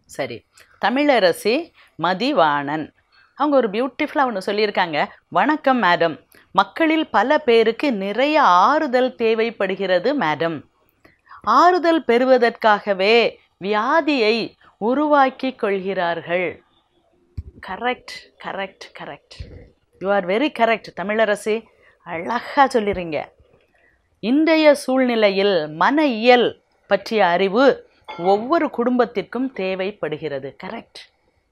சரி தமிழரசி மதிவாணன் அவங்க ஒரு பியூட்டிஃபுல்லாக ஒன்று சொல்லியிருக்காங்க வணக்கம் மேடம் மக்களில் பல பேருக்கு நிறைய ஆறுதல் தேவைப்படுகிறது மேடம் ஆறுதல் பெறுவதற்காகவே வியாதியை உருவாக்கி கொள்கிறார்கள் correct correct correct you are very correct Tamilarasi அழகாக சொல்லிடுறீங்க இன்றைய சூழ்நிலையில் மன இயல் பற்றிய அறிவு ஒவ்வொரு குடும்பத்திற்கும் தேவைப்படுகிறது கரெக்ட்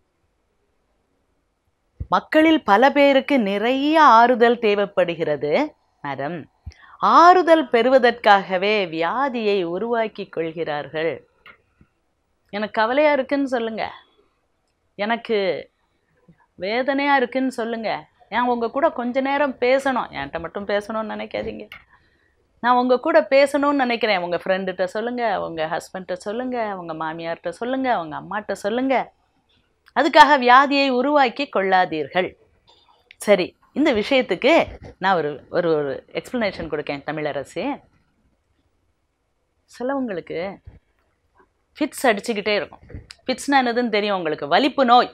மக்களில் பல பேருக்கு நிறைய ஆறுதல் தேவைப்படுகிறது மேடம் ஆறுதல் பெறுவதற்காகவே வியாதியை உருவாக்கி கொள்கிறார்கள் எனக்கு கவலையாக இருக்குன்னு சொல்லுங்க எனக்கு வேதனையாக இருக்குன்னு சொல்லுங்க ஏன் உங்கள் கூட கொஞ்ச நேரம் பேசணும் என்கிட்ட மட்டும் பேசணும்னு நினைக்காதீங்க நான் உங்கள் கூட பேசணும்னு நினைக்கிறேன் உங்கள் ஃப்ரெண்டுகிட்ட சொல்லுங்கள் உங்கள் ஹஸ்பண்ட்ட சொல்லுங்கள் உங்கள் மாமியார்கிட்ட சொல்லுங்கள் உங்கள் அம்மாட்ட சொல்லுங்கள் அதுக்காக வியாதியை உருவாக்கி கொள்ளாதீர்கள் சரி இந்த விஷயத்துக்கு நான் ஒரு ஒரு ஒரு எக்ஸ்ப்ளனேஷன் கொடுக்கேன் தமிழரசி சிலவங்களுக்கு ஃபிட்ஸ் அடிச்சுக்கிட்டே இருக்கும் ஃபிட்ஸ்னால் என்னதுன்னு தெரியும் உங்களுக்கு வலிப்பு நோய்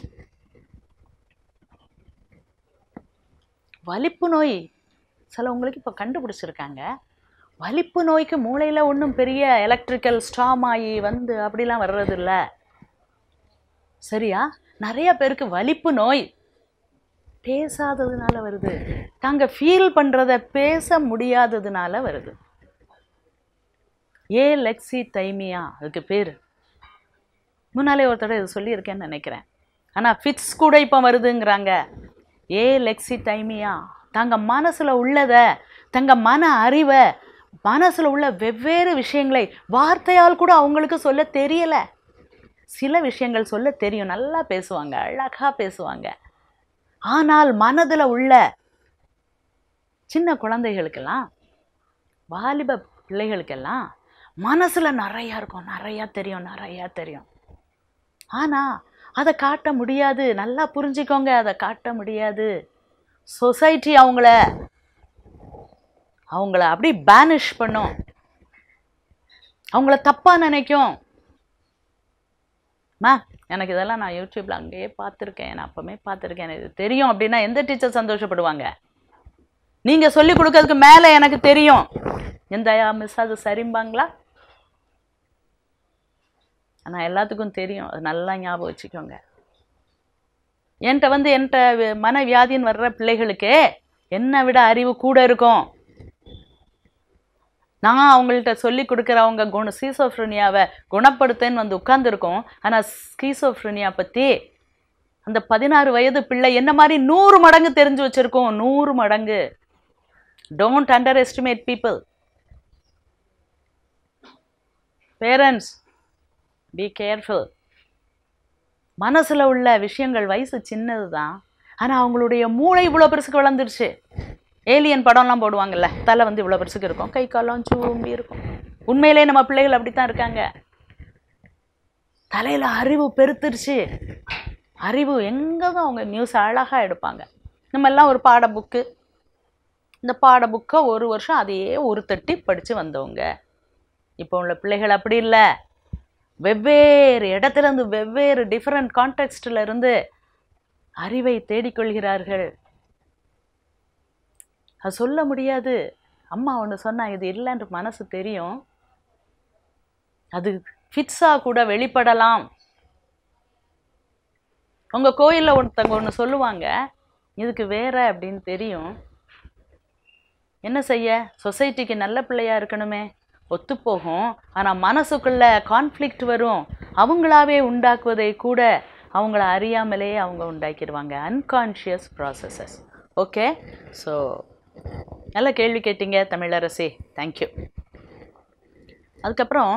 வலிப்பு நோய் சிலவங்களுக்கு இப்போ கண்டுபிடிச்சிருக்காங்க வலிப்பு நோய்க்கு மூளையில் ஒன்றும் பெரிய எலக்ட்ரிக்கல் ஸ்டாம் ஆகி வந்து அப்படிலாம் வர்றது இல்ல சரியா நிறைய பேருக்கு வலிப்பு நோய் பேசாததுனால வருது தாங்க ஃபீல் பண்ணுறத பேச முடியாததுனால வருது ஏ லெக்ஸி தைமியா அதுக்கு பேர் முன்னாலே ஒரு தடவை இது சொல்லியிருக்கேன்னு நினைக்கிறேன் ஆனால் ஃபிட்ஸ் கூட இப்போ வருதுங்கிறாங்க ஏ லெக்ஸி தைமியா தங்க மனசில் உள்ளதை தங்க மன அறிவை மனசில் உள்ள வெவ்வேறு விஷயங்களை வார்த்தையால் கூட அவங்களுக்கு சொல்ல தெரியலை சில விஷயங்கள் சொல்ல தெரியும் நல்லா பேசுவாங்க அழகாக பேசுவாங்க ஆனால் மனதில் உள்ள சின்ன குழந்தைகளுக்கெல்லாம் வாலிப பிள்ளைகளுக்கெல்லாம் மனசில் நிறையா இருக்கும் நிறையா தெரியும் நிறையா தெரியும் ஆனால் அதை காட்ட முடியாது நல்லா புரிஞ்சுக்கோங்க அதை காட்ட முடியாது சொசைட்டி அவங்கள அவங்கள அப்படி பேனிஷ் பண்ணும் அவங்கள தப்பாக நினைக்கும் மா எனக்கு இதெல்லாம் நான் யூடியூப்பில் அங்கேயே பார்த்துருக்கேன் நான் அப்போமே பார்த்துருக்கேன் எனக்கு இது தெரியும் அப்படின்னா எந்த டீச்சர் சந்தோஷப்படுவாங்க நீங்கள் சொல்லி கொடுக்கறதுக்கு மேலே எனக்கு தெரியும் எந்த மிஸ் அது சரிம்பாங்களா ஆனால் எல்லாத்துக்கும் தெரியும் அது நல்லா ஞாபகம் வச்சுக்கோங்க என்கிட்ட வந்து என்கிட்ட மனவியாதின்னு வர்ற பிள்ளைகளுக்கு என்னை விட அறிவு கூட இருக்கும் நான் அவங்கள்ட்ட சொல்லி கொடுக்குறவங்க குண சீசோஃப்ரினியாவை குணப்படுத்தேன்னு வந்து உட்காந்துருக்கோம் ஆனால் ஸ்கீசோஃப்ரினியா பற்றி அந்த பதினாறு வயது பிள்ளை என்ன மாதிரி நூறு மடங்கு தெரிஞ்சு வச்சுருக்கோம் நூறு மடங்கு don't underestimate people parents be careful மனசில் உள்ள விஷயங்கள் வயசு சின்னது தான் ஆனால் அவங்களுடைய மூளை இவ்வளோ பெருசுக்கு வளர்ந்துருச்சு ஏலியன் படம்லாம் போடுவாங்கல்ல தலை வந்து இவ்வளோ பெருசுக்கு இருக்கும் கை காலம் சூம்பி இருக்கும் உண்மையிலே நம்ம பிள்ளைகள் அப்படி தான் இருக்காங்க தலையில் அறிவு பெருத்துருச்சு அறிவு எங்கே தான் அவங்க நியூஸ் அழகாக எடுப்பாங்க நம்ம எல்லாம் ஒரு பாட புக்கு இந்த பாட புக்கை ஒரு வருஷம் அதையே ஒரு தட்டி படித்து வந்தவங்க இப்போ உள்ள பிள்ளைகள் அப்படி இல்லை வெவ்வேறு இடத்துல இருந்து வெவ்வேறு டிஃப்ரெண்ட் கான்டெக்ஸ்டில் இருந்து அறிவை தேடிக்கொள்கிறார்கள் அது சொல்ல முடியாது அம்மா ஒன்று சொன்னா இது இல்லைன்ற மனசு தெரியும் அது ஃபிட்ஸாக கூட வெளிப்படலாம் உங்கள் கோயிலில் ஒருத்தவங்க ஒன்று சொல்லுவாங்க இதுக்கு வேற அப்படின்னு தெரியும் என்ன செய்ய சொசைட்டிக்கு நல்ல பிள்ளையா இருக்கணுமே ஒத்துப்போகும் ஆனால் மனசுக்குள்ள கான்ஃப்ளிக்ட் வரும் அவங்களாவே உண்டாக்குவதை கூட அவங்கள அறியாமலே அவங்க உண்டாக்கிடுவாங்க அன்கான்ஷியஸ் ப்ராசஸஸ் ஓகே ஸோ நல்ல கேள்வி கேட்டீங்க தமிழரசி தேங்க்யூ அதுக்கப்புறம்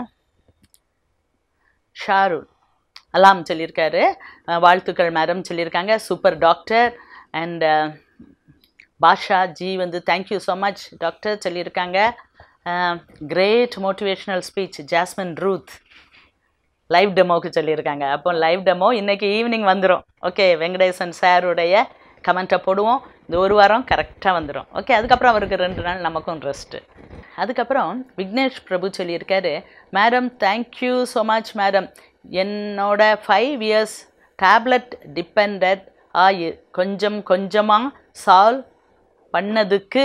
ஷாருல் அலாம் சொல்லியிருக்காரு அஹ் வாழ்த்துக்கள் மேடம் சொல்லியிருக்காங்க super doctor and Basha G வந்து தேங்க்யூ ஸோ மச் டாக்டர் சொல்லியிருக்காங்க great motivational speech jasmine Ruth live டெமோக்கு சொல்லியிருக்காங்க அப்போ லைவ் டெமோ இன்னைக்கு ஈவினிங் வந்துடும் ஓகே வெங்கடேசன் சாருடைய கமெண்ட்டை போடுவோம் இந்த ஒரு வாரம் கரெக்டாக வந்துடும் ஓகே அதுக்கப்புறம் அவருக்கு ரெண்டு நாள் நமக்கும் ரெஸ்ட்டு அதுக்கப்புறம் விக்னேஷ் பிரபு சொல்லியிருக்காரு madam thank you so much madam என்னோட ஃபைவ் இயர்ஸ் டேப்லெட் டிபெண்ட் ஆகி கொஞ்சம் கொஞ்சமாக சால்வ் பண்ணதுக்கு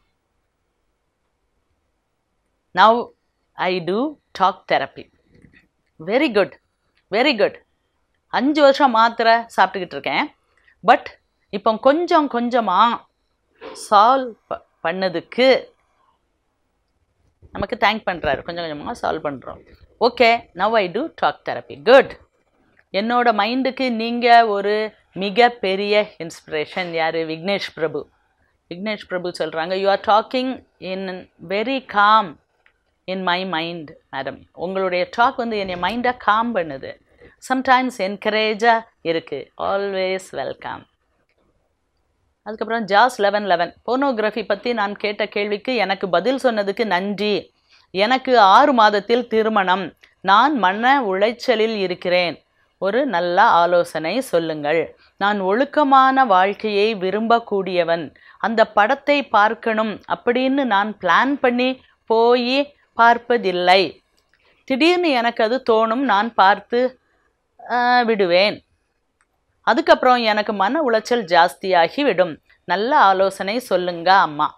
now I do talk therapy very good very good அஞ்சு வருஷம் மாத்திரை சாப்பிட்டுக்கிட்டு இருக்கேன் பட் இப்போ கொஞ்சம் கொஞ்சமாக சால்வ் ப பண்ணதுக்கு நமக்கு தேங்க் பண்ணுறாரு கொஞ்சம் கொஞ்சமாக சால்வ் பண்ணுறோம் okay now I do talk therapy good என்னோட மைண்டுக்கு நீங்கள் ஒரு மிகப்பெரிய இன்ஸ்பிரேஷன் யார் விக்னேஷ் பிரபு விக்னேஷ் பிரபு சொல்கிறாங்க you are talking in very calm in my mind madam உங்களுடைய டாக் வந்து என்னை மைண்டை காம் பண்ணுது சம்டைம்ஸ் என்கரேஜாக இருக்குது ஆல்வேஸ் வெல்கம் அதுக்கப்புறம் ஜாஸ் லெவன் லெவன் போனோகிராஃபி பற்றி நான் கேட்ட கேள்விக்கு எனக்கு பதில் சொன்னதுக்கு நன்றி எனக்கு ஆறு மாதத்தில் திருமணம் நான் மன உளைச்சலில் இருக்கிறேன் ஒரு நல்ல ஆலோசனை சொல்லுங்கள் நான் ஒழுக்கமான வாழ்க்கையை விரும்பக்கூடியவன் அந்த படத்தை பார்க்கணும் அப்படின்னு நான் பிளான் பண்ணி போய் பார்ப்பதில்லை திடீர்னு எனக்கு அது தோணும் நான் பார்த்து ஆஹ், விடுவேன் அதுக்கப்புறம் எனக்கு மன உளைச்சல் ஜாஸ்தியாகி விடும் நல்ல ஆலோசனை சொல்லுங்க அம்மா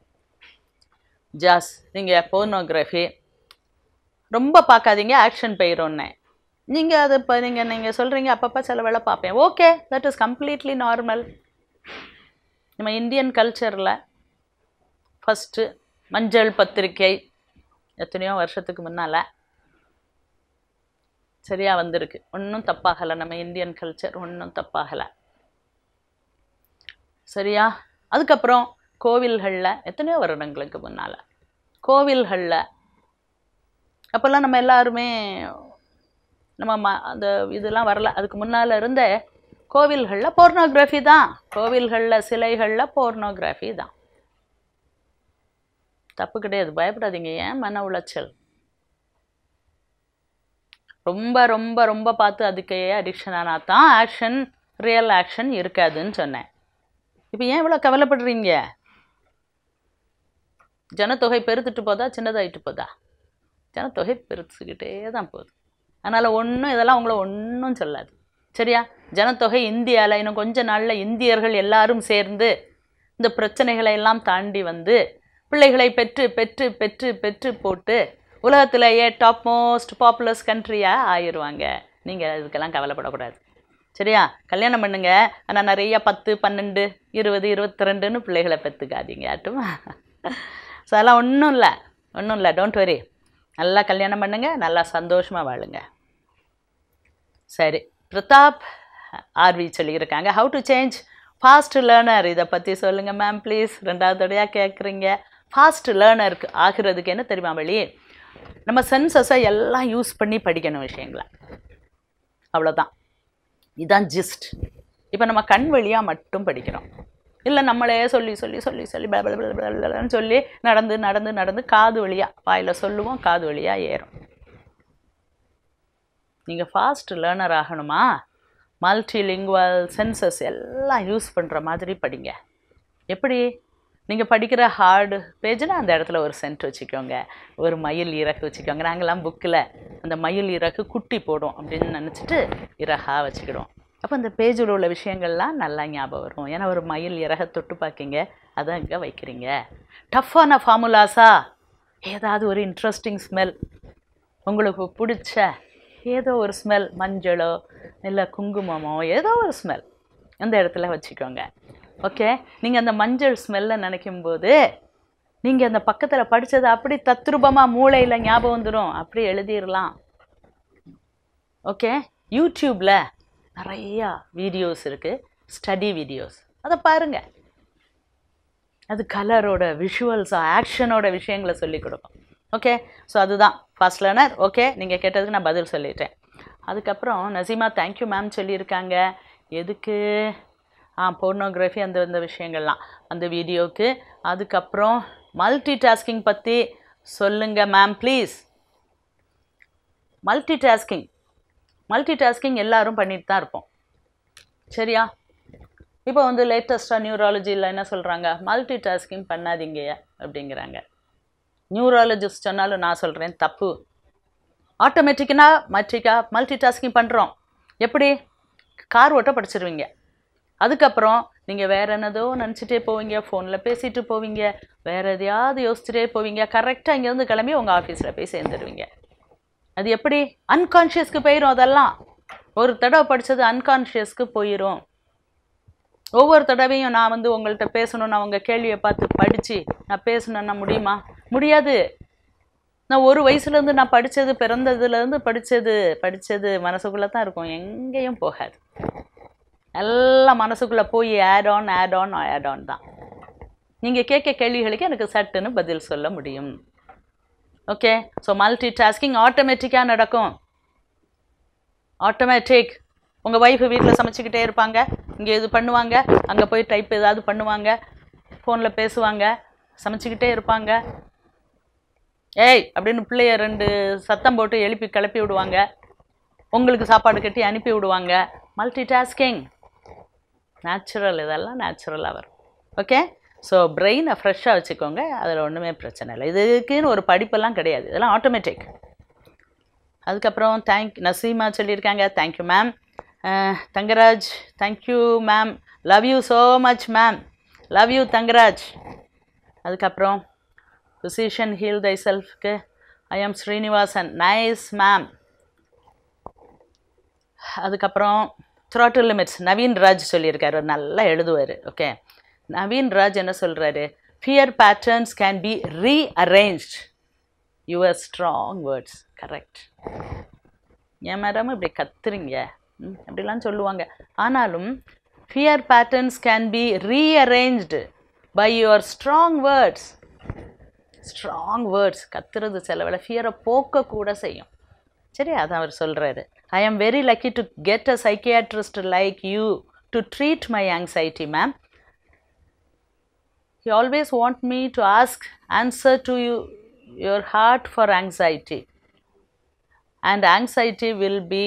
ஜாஸ் நீங்கள் போர்னோகிராஃபி ரொம்ப பார்க்காதீங்க ஆக்ஷன் போயிடும்னு நீங்கள் அது இப்போ நீங்கள் நீங்கள் சொல்கிறீங்க அப்பப்போ சில வேளை பார்ப்பேன் okay that is completely normal நம்ம இந்தியன் கல்ச்சரில் ஃபஸ்ட்டு மஞ்சள் பத்திரிக்கை எத்தனையோ வருஷத்துக்கு முன்னால் சரியாக வந்திருக்கு ஒன்றும் தப்பாகலை நம்ம இந்தியன் கல்ச்சர் ஒன்றும் தப்பாகலை சரியா அதுக்கப்புறம் கோவில்களில் எத்தனையோ வருடங்களுக்கு முன்னால் கோவில்களில் அப்போல்லாம் நம்ம எல்லாருமே நம்ம ம அந்த இதெல்லாம் வரல அதுக்கு முன்னால் இருந்த கோவில்களில் போர்னோகிராஃபி தான் கோவில்களில் சிலைகளில் போர்னோகிராஃபி தான் தப்பு கிடையாது பயப்படாதீங்க ஏன் மன உளைச்சல் ரொம்ப ரொம்ப ரொம்ப பார்த்து அதுக்கே அடிக்ஷன் ஆனால் தான் ஆக்ஷன் ரியல் ஆக்ஷன் இருக்காதுன்னு சொன்னேன் இப்போ ஏன் இவ்வளோ கவலைப்படுறீங்க ஜனத்தொகை பெருத்துட்டு போதா சின்னதாயிட்டு போதா ஜனத்தொகை பெருத்துக்கிட்டே தான் போகுது அதனால் ஒன்றும் இதெல்லாம் உங்களை ஒன்றும் சொல்லாது சரியா ஜனத்தொகை இந்தியாவில் இன்னும் கொஞ்ச நாளில் இந்தியர்கள் எல்லாரும் சேர்ந்து இந்த பிரச்சனைகளை எல்லாம் தாண்டி வந்து பிள்ளைகளை பெற்று பெற்று பெற்று பெற்று போட்டு உலகத்திலேயே டாப் மோஸ்ட் பாப்புலர்ஸ் கண்ட்ரியாக ஆயிடுவாங்க நீங்கள் இதுக்கெல்லாம் கவலைப்படக்கூடாது சரியா கல்யாணம் பண்ணுங்க ஆனால் நிறைய பத்து பன்னெண்டு இருபது இருபத்தி ரெண்டுன்னு பிள்ளைகளை பெற்றுக்காதீங்க ஆட்டும் ஸோ அதெல்லாம் ஒன்றும் இல்லை ஒன்றும் இல்லை டோன்ட் வரி நல்லா கல்யாணம் பண்ணுங்க நல்லா சந்தோஷமாக வாழுங்க சரி பிரதாப் ஆர்வி சொல்லியிருக்காங்க how to change fast learner இதை பற்றி சொல்லுங்கள் மேம் ப்ளீஸ் ரெண்டாவது தடையாக கேட்குறீங்க ஃபாஸ்ட் லேர்னருக்கு ஆகிறதுக்கு என்ன தெரியுமா வழி நம்ம சென்சஸை எல்லாம் யூஸ் பண்ணி படிக்கணும் விஷயங்களை அவ்வளோதான் இதுதான் ஜிஸ்ட் இப்போ நம்ம கண் வழியாக மட்டும் படிக்கிறோம் இல்லை நம்மளே சொல்லி சொல்லி சொல்லி சொல்லி பல பல பல பலன்னு சொல்லி நடந்து நடந்து நடந்து காது வழியாக வாயில் சொல்லுவோம் காது வழியாக ஏறும் நீங்கள் ஃபாஸ்ட் லேர்னர் ஆகணுமா மல்டி லிங்குவல் சென்சஸ் எல்லாம் யூஸ் பண்ணுற மாதிரி படிங்க எப்படி நீங்கள் படிக்கிற ஹார்டு பேஜில் அந்த இடத்துல ஒரு சென்ட் வச்சுக்கோங்க ஒரு மயில் இறகு வச்சுக்கோங்க நாங்கள்லாம் புக்கில் அந்த மயில் இறகு குட்டி போடும் அப்படின்னு நினச்சிட்டு இறகா வச்சுக்கிடுவோம் அப்போ அந்த பேஜில் உள்ள விஷயங்கள்லாம் நல்லா ஞாபகம் வரும் ஏன்னா ஒரு மயில் இறகை தொட்டு பார்க்கிங்க அதை அங்கே வைக்கிறீங்க டஃப்பான ஃபார்முலாஸா ஏதாவது ஒரு இன்ட்ரெஸ்டிங் ஸ்மெல் உங்களுக்கு பிடிச்ச ஏதோ ஒரு ஸ்மெல் மஞ்சளோ இல்லை குங்குமமோ ஏதோ ஒரு ஸ்மெல் அந்த இடத்துல வச்சுக்கோங்க ஓகே நீங்கள் அந்த மஞ்சள் ஸ்மெல்லை நினைக்கும் போது நீங்கள் அந்த பக்கத்தில் படித்ததை அப்படி தத்ரூபமாக மூளையில் ஞாபகம் வந்துடும் அப்படி எழுதிடலாம் ஓகே யூடியூப்பில் நிறையா வீடியோஸ் இருக்குது ஸ்டடி வீடியோஸ் அதை பாருங்கள் அது கலரோட விஷுவல்ஸாக ஆக்ஷனோட விஷயங்களை சொல்லி கொடுக்கும் ஓகே ஸோ அதுதான் ஃபர்ஸ்ட் லேர்னர் ஓகே நீங்கள் கேட்டதுக்கு நான் பதில் சொல்லிட்டேன் அதுக்கப்புறம் நசீமா தேங்க்யூ மேம் சொல்லியிருக்காங்க எதுக்கு ஆ போர்னோகிராஃபி அந்த இந்த விஷயங்கள்லாம் அந்த வீடியோவுக்கு அதுக்கப்புறம் மல்டி டாஸ்கிங் பற்றி சொல்லுங்கள் ma'am please multitasking multitasking எல்லாரும் பண்ணிட்டு தான் இருப்போம் சரியா இப்போ வந்து லேட்டஸ்ட்டாக நியூராலஜியில் என்ன சொல்கிறாங்க மல்டி டாஸ்கிங் பண்ணாதீங்க அப்படிங்கிறாங்க நியூராலஜிஸ்ட் சொன்னாலும் நான் சொல்கிறேன் தப்பு ஆட்டோமேட்டிக்னா மல்டிக்கா மல்டி டாஸ்கிங் பண்ணுறோம் எப்படி கார் ஓட்ட படிச்சிருவீங்க அதுக்கப்புறம் நீங்கள் வேற என்னதோ நினச்சிட்டே போவீங்க ஃபோனில் பேசிட்டு போவீங்க வேற எதையாவது யோசிச்சுட்டே போவீங்க கரெக்டாக இங்கேருந்து கிளம்பி உங்கள் ஆஃபீஸில் போய் சேர்ந்துருவீங்க அது எப்படி அன்கான்ஷியஸ்க்கு போயிடும் அதெல்லாம் ஒரு தடவை படித்தது அன்கான்ஷியஸ்க்கு போயிடும் ஒவ்வொரு தடவையும் நான் வந்து உங்கள்கிட்ட பேசணும்னு அவங்க கேள்வியை பார்த்து படித்து நான் பேசணுன்னா முடியுமா முடியாது நான் ஒரு வயசுலேருந்து நான் படித்தது பிறந்ததுலேருந்து படித்தது படித்தது மனசுக்குள்ளே தான் இருக்கும் எங்கேயும் போகாது எல்லாம் மனசுக்குள்ளே போய் add on add on add on தான் நீங்கள் கேட்க கேள்விகளுக்கு எனக்கு சட்டுன்னு பதில் சொல்ல முடியும் ஓகே ஸோ மல்டி டாஸ்கிங் ஆட்டோமேட்டிக்காக நடக்கும் ஆட்டோமேட்டிக் உங்கள் ஒய்ஃபு வீட்டில் சமைச்சிக்கிட்டே இருப்பாங்க இங்கே இது பண்ணுவாங்க அங்கே போய் டைப் ஏதாவது பண்ணுவாங்க ஃபோனில் பேசுவாங்க சமைச்சிக்கிட்டே இருப்பாங்க ஏய் அப்படின்னு பிள்ளைய ரெண்டு சத்தம் போட்டு எழுப்பி கிளப்பி விடுவாங்க உங்களுக்கு சாப்பாடு கட்டி அனுப்பி விடுவாங்க மல்டி டாஸ்கிங் நேச்சுரல் இதெல்லாம் நேச்சுரலாக வரும் ஓகே ஸோ பிரெயினை ஃப்ரெஷ்ஷாக வச்சுக்கோங்க அதில் ஒன்றுமே பிரச்சனை இல்லை இதுக்குன்னு ஒரு படிப்பெல்லாம் கிடையாது இதெல்லாம் ஆட்டோமேட்டிக் அதுக்கப்புறம் தேங்க் நசீமா சொல்லியிருக்காங்க thank you ma'am Thangaraj thank you ma'am love you so much ma'am love you Thangaraj அதுக்கப்புறம் physician heal thyselfக்கு I M Srinivasan nice ma'am அதுக்கப்புறம் throttle லிமிட்ஸ் நவீன் ராஜ் சொல்லியிருக்காரு அவர் நல்லா எழுதுவார் ஓகே நவீன் ராஜ் என்ன சொல்கிறாரு fear patterns can be rearranged your strong words correct என் மேடம் இப்படி கத்துறீங்க ம், அப்படிலாம் சொல்லுவாங்க ஆனாலும் fear patterns can be rearranged by your strong words strong words கத்துறது சில வேளை ஃபியரை போக்க கூட செய்யும் சரி அதான் அவர் சொல்கிறாரு I am very lucky to get a psychiatrist like you to treat my anxiety ma'am he always want me to ask answer to you your heart for anxiety and anxiety will be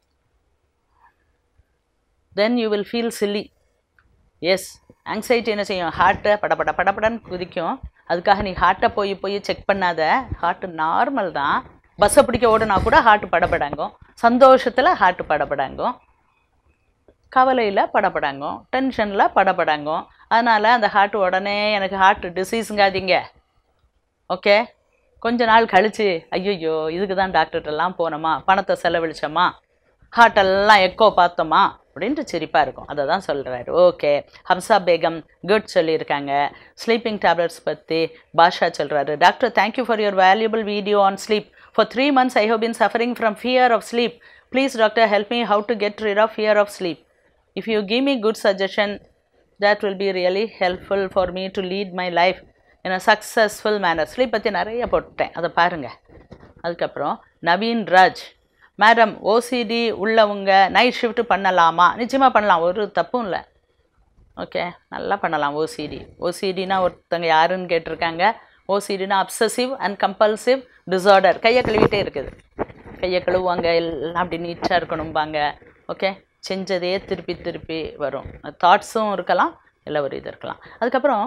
then you will feel silly yes anxiety என்ன செய்யும் ஹார்ட்டை படபட படபடன்னு குதிக்கும் அதுக்காக நீ ஹார்ட்டை போய் போய் செக் பண்ணாத ஹார்ட்டு நார்மல் தான் பஸ்ஸை பிடிக்க ஓடுனா கூட ஹார்ட் படபடாங்கும் சந்தோஷத்தில் ஹார்ட் படபடாங்கும் கவலையில் படபடாங்கும் டென்ஷனில் படபடாங்கும் அதனால் அந்த ஹார்ட் உடனே எனக்கு ஹார்ட் டிசீஸுங்காதீங்க ஓகே கொஞ்ச நாள் கழிச்சு ஐயோ இதுக்கு தான் டாக்டர்கிட்டலாம் போனோமா பணத்தை செலவழிச்சோமா ஹார்ட்டெல்லாம் எக்கோ பார்த்தோமா அப்படின்ட்டு சிரிப்பாக இருக்கும் அதை தான் சொல்கிறாரு ஓகே ஹம்சா பேகம் குட் சொல்லியிருக்காங்க ஸ்லீப்பிங் டேப்லெட்ஸ் பற்றி பாஷா சொல்கிறாரு doctor thank you for your valuable video on sleep for three months I have been suffering from fear of sleep please doctor help me how to get rid of fear of sleep if you give me good suggestion that will be really helpful for me to lead my life in a successful manner sleep பற்றி நிறைய போட்டேன் அதை பாருங்கள் அதுக்கப்புறம் Naveen Raj madam OCD உள்ளவங்க night shift பண்ணலாமா நிச்சயமாக பண்ணலாம் ஒரு தப்பும் இல்லை ஓகே நல்லா பண்ணலாம் ஓசிடி ஓசிடினா ஒருத்தங்க யாருன்னு கேட்டிருக்காங்க ஓசிடினா அப்சசிவ் அண்ட் கம்பல்சிவ் டிசார்டர் கையை கழுவிட்டே இருக்குது கையை கழுவுவாங்க எல்லாம் அப்படி நீட்டாக இருக்கணும்பாங்க ஓகே செஞ்சதே திருப்பி திருப்பி வரும் தாட்ஸும் இருக்கலாம் இல்லை ஒரு இது இருக்கலாம் அதுக்கப்புறம்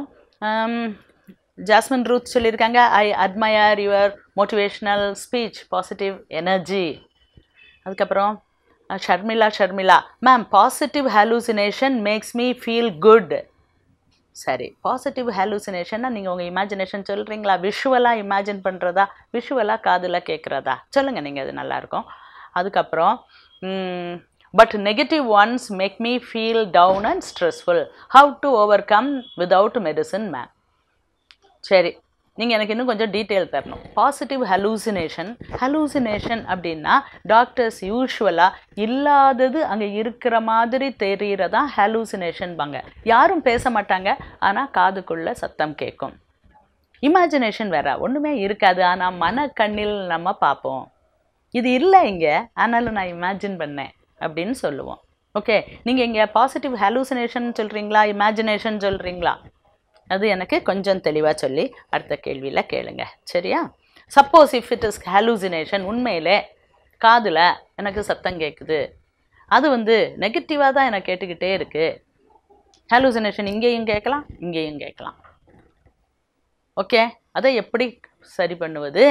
ஜாஸ்மின் ரூத் சொல்லியிருக்காங்க I admire your motivational speech positive energy அதுக்கப்புறம் அஹ், Sharmila Sharmila ma'am positive hallucination makes me feel good சரி பாசிட்டிவ் ஹாலூசினேஷன்னா நீங்கள் உங்கள் இமேஜினேஷன் சொல்கிறீங்களா விஷுவலாக இமேஜின் பண்ணுறதா விஷுவலாக காதில் கேட்குறதா சொல்லுங்கள் நீங்கள் அது நல்லாயிருக்கும் அதுக்கப்புறம் but negative ones make me feel down and stressful how to overcome without medicine ma'am சரி நீங்கள் எனக்கு இன்னும் கொஞ்சம் டீட்டெயில் தரணும் பாசிட்டிவ் ஹலூசினேஷன் ஹலூசினேஷன் அப்படின்னா டாக்டர்ஸ் யூஷுவலாக இல்லாதது அங்கே இருக்கிற மாதிரி தெரியறதா ஹலூசினேஷன் பாங்க யாரும் பேச மாட்டாங்க ஆனால் காதுக்குள்ளே சத்தம் கேட்கும் இமேஜினேஷன் வேற ஒன்றுமே இருக்காது ஆனால் மனக்கண்ணில் நம்ம பார்ப்போம் இது இல்லை இங்கே ஆனாலும் நான் இமேஜின் பண்ணேன் அப்படின்னு சொல்லுவோம் ஓகே நீங்கள் இங்கே பாசிட்டிவ் ஹலூசினேஷன் சொல்கிறீங்களா இமேஜினேஷன் சொல்கிறீங்களா அது எனக்கு கொஞ்சம் தெளிவாக சொல்லி அடுத்த கேள்வியில் கேளுங்க சரியா suppose if it is hallucination உண்மையிலே காதில் எனக்கு சத்தம் கேட்குது அது வந்து நெகட்டிவாக தான் எனக்கு கேட்டுக்கிட்டே இருக்குது ஹலூசினேஷன் இங்கேயும் கேட்கலாம் இங்கேயும் கேட்கலாம் ஓகே அதை எப்படி சரி பண்ணுவது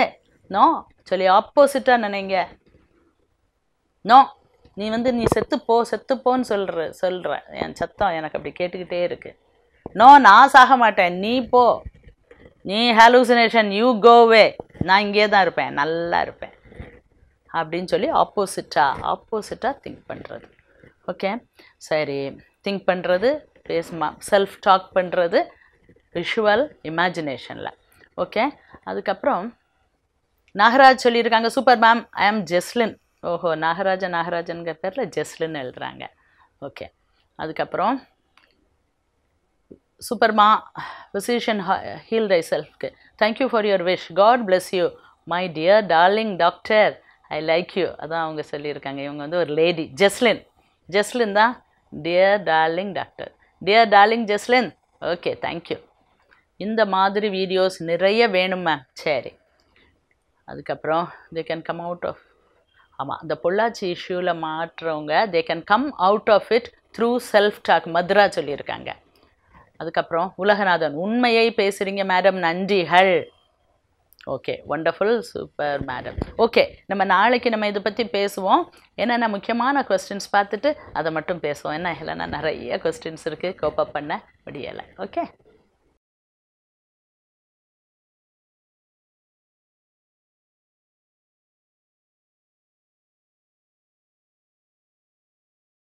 நோ சொல்லி ஆப்போசிட்டாக நினைங்க நோ நீ வந்து நீ செத்து போ செத்து போன்னு சொல்கிற சொல்கிற என் சத்தம் எனக்கு அப்படி கேட்டுக்கிட்டே இருக்கு நோ நான் சாக மாட்டேன் நீ போ நீ ஹாலூசினேஷன் யூ கோவே நான் இங்கே தான் இருப்பேன் நல்லா இருப்பேன் அப்படின்னு சொல்லி ஆப்போசிட்டாக ஆப்போசிட்டாக திங்க் பண்ணுறது ஓகே சரி திங்க் பண்ணுறது பேசுமா செல்ஃப் டாக் பண்ணுறது விஷுவல் இமேஜினேஷனில் ஓகே அதுக்கப்புறம் நாகராஜ் சொல்லியிருக்காங்க சூப்பர் மேம் ஐ ஆம் ஜெஸ்லின் ஓஹோ நாகராஜ நாகராஜன்கிற பேரில் ஜெஸ்லின் எழுதுறாங்க ஓகே அதுக்கப்புறம் சூப்பர்மா விசிஷன் ஹீல் தை செல்ஃப்க்கு thank you for your wish God bless you my dear darling doctor I like you அதான் அவங்க சொல்லியிருக்காங்க இவங்க வந்து ஒரு லேடி ஜெஸ்லின் ஜெஸ்லின் தான் dear darling doctor dear darling Jeslin okay thank you இந்த மாதிரி வீடியோஸ் நிறைய வேணும் மேம் சரி அதுக்கப்புறம் they can come out of ஆமாம் அந்த பொள்ளாச்சி இஷ்யூவில் மாற்றுறவங்க they can come out of it through self talk Mathra சொல்லியிருக்காங்க அதுக்கப்புறம் உலகநாதன் உண்மையை பேசுகிறீங்க மேடம் நன்றிகள் okay wonderful super madam okay நம்ம நாளைக்கு நம்ம இதை பற்றி பேசுவோம் என்னென்ன முக்கியமான கொஸ்டின்ஸ் பார்த்துட்டு அதை மட்டும் பேசுவோம் என்ன இல்லைன்னா நிறைய கொஸ்டின்ஸ் இருக்குது கோப்பப் பண்ண முடியலை ஓகே